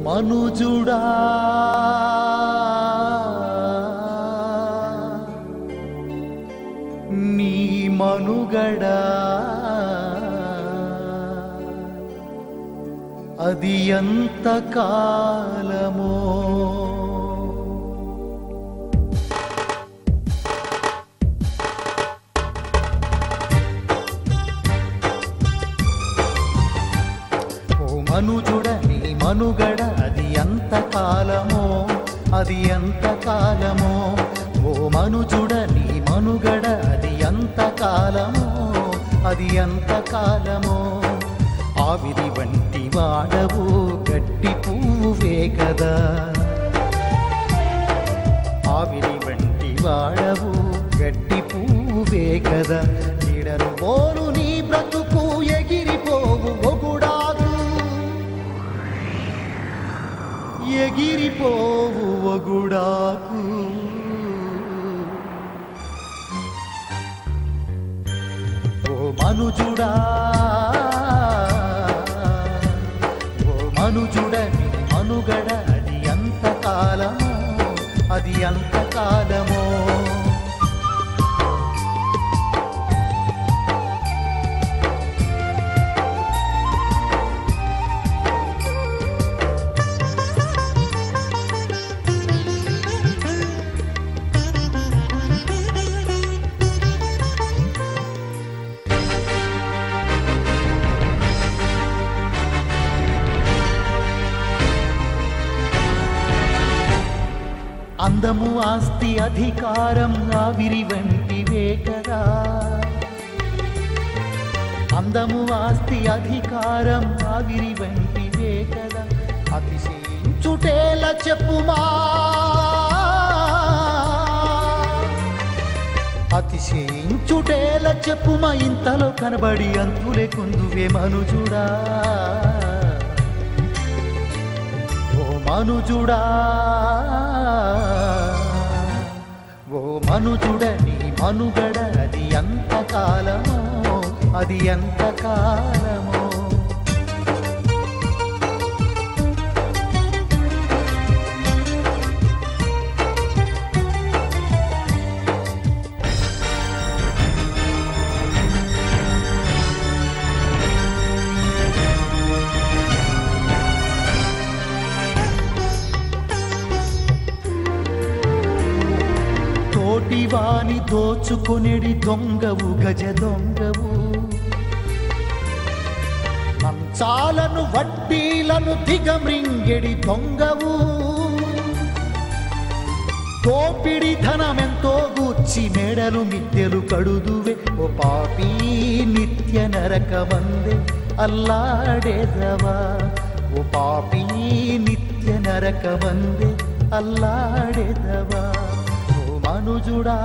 మనుజుడా నీ మనుగడా అది ఎంత కాలమో ఓ మనుజుడ నీ మనుగడ అది ఎంత కాలమో అది ఎంత కాలమో ఓ మనుజుడ నీ మనుగడ అది ఎంత కాలమో అది ఎంత కాలమో ఆవిరి వంటి వాడవు గట్టి పువ్వే కదా ఆవిరి వంటి వాడవు గట్టి పువ్వే కదా నీడను పోను నీ బ్రతుకు ఎగిరిపోవు ఒగుడాకు ఎగిరిపోవు ఒగుడాకు ఓ మనుజుడా ఓ మనుజుడ నీ మనుగడ అది ఎంత కాలమో అది ఎంత కాలమో అందము ఆస్తి అధికారం ఆవిరి వంటివే కదా అందము ఆస్తి అధికారం ఆవిరి వంటివే కదా అతిశయించుటేల చెప్పుమా అతిశయించుటేల చెప్పుమా ఇంతలో కనబడి అంతులే కుందువే మనుజుడా ఓ మనుజుడా ఓ మనుజుడ నీ మనుగడ అది ఎంత కాలమో అది ఎంత కాలమో తోటివాని దోచుకొనిడి దొంగవు గజ దొంగవు మంచాలను వడ్డీలను దిగమృంగెడి దొంగవు తోపిడి ధనమెంతో గూర్చి మేడలు మిద్దెలు కడుదువే ఓ పాపీ నిత్య నరక వందే అల్లాడేదవా ఓ పాపీ నిత్య నరక వందే అల్లాడేదవా ఓ మనుజుడా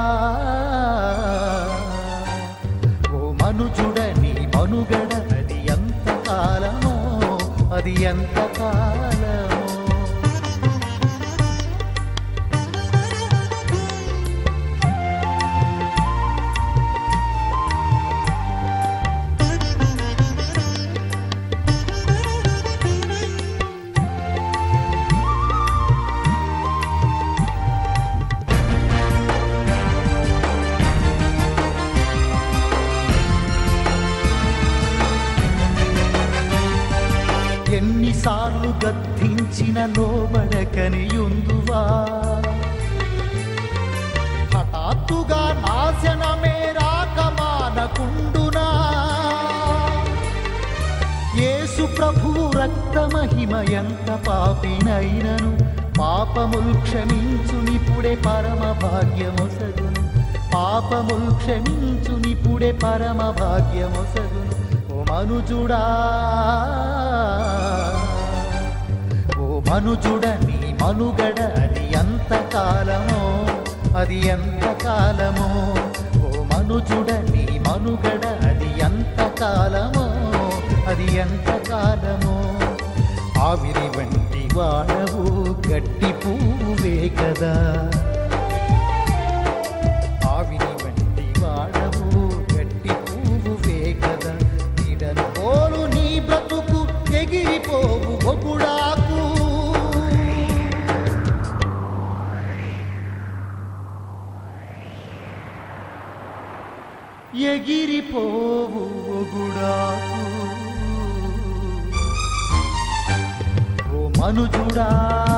ఓ మనుజుడ నీ మనుగడ అది ఎంత కాలమో అది ఎంత కాలమో ఎన్నిసార్లు గద్దించిన లోబడకనియుందువా హఠాత్తుగా నాశనమే రాకమానకుండునా యేసు ప్రభువు రక్త మహిమ ఎంత పాపినైనను పాపముల్ క్షమించునిపుడే పరమ భాగ్యమొసగును పాపముల్ క్షమించునిపుడే పరమ భాగ్యమొసగును ఓ మనుజుడా ఓ మనుజుడ నీ మనుగడ అది ఎంత కాలమో అది ఎంత కాలమో ఓ మనుజుడ నీ మనుగడ అది ఎంత కాలమో అది ఎంత కాలమో ఆవిరి వంటి వాడవు గట్టి పువ్వే కదా ఆవిరి వంటి వాడవు గట్టి పువ్వే కదా నీడను పోలు నీ బ్రతుకు ఎగిరిపోవు ఒగుడాకు ఎగిరిపోవు ఒగుడాకు ఓ మనుజుడా